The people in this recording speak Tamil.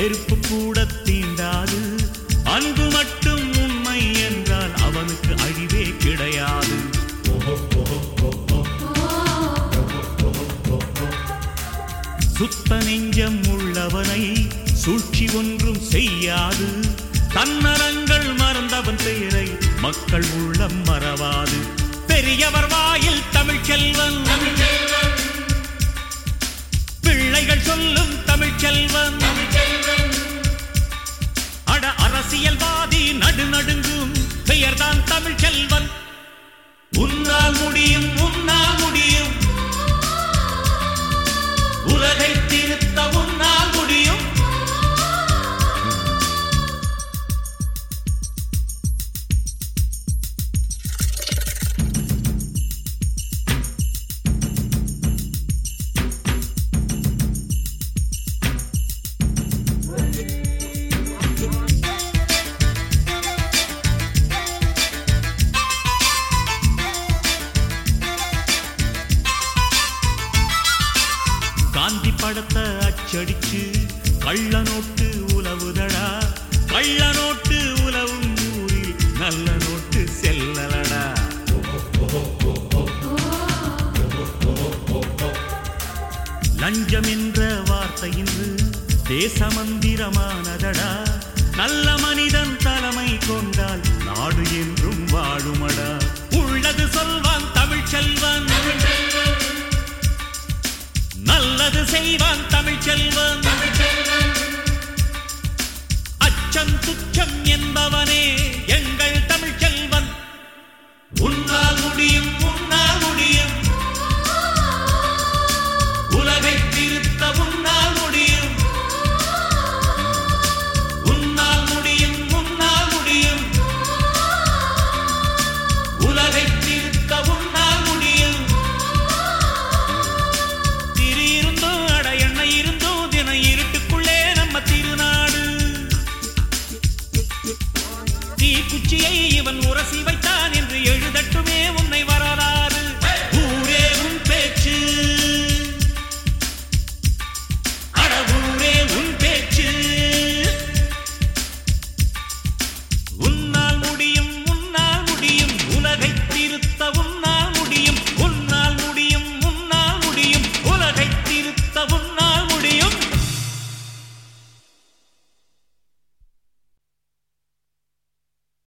நெருப்பு கூட தீண்டாது அன்பு மட்டும் உண்மை என்றால் அவனுக்கு அழிவே கிடையாது சுத்த நெஞ்சம் உள்ளவனை சூழ்ச்சி ஒன்றும் செய்யாது தன்னரங்கள் மறந்தவன் பெயரை மக்கள் உள்ளம் மறவாது பெரியவர் வாயில் தமிழ் செல்வன் பிள்ளைகள் சொல்லும் தமிழ் செல்வன் அட அரசியல்வாதி நடு நடுங்கும் பெயர்தான் தமிழ் செல்வன் உன்னால் முடியும் உன்னால் முடியும் உலகை திருத்த உன்னால் முடியும் காந்தி படத்தை அச்சடிச்சு கள்ள நோட்டு உலவுதடா கள்ள நோட்டு உலவும் ஊரில் நல்ல நோட்டு செல்லலடா லஞ்சம் என்ற வார்த்தை இன்று தேச மந்திரமானதடா நல்ல மனிதன் தலைமை கொண்டால் நாடு என்றும் வாழுமடா உள்ளது சொல்வான் தமிழ் செல்வன் நல்லது செய்வான் தமிழ் செல்வன் அச்சம் துச்சம் என்பவனே எங்கள் தமிழ் செல்வன் உன்னால் முடியும் உன்னால் முடியும் உலகை திருத்த உன்னால் முடியும் உன்னால் முடியும் உன்னால் முடியும் உலகை திருத்த உன்னால் முடியும் திரு இருந்தோ அட எண்ணெய் இருந்தோ தின இருட்டுக்குள்ளே நம்ம திருநாடு தீக்குச்சியை இவன் உரசி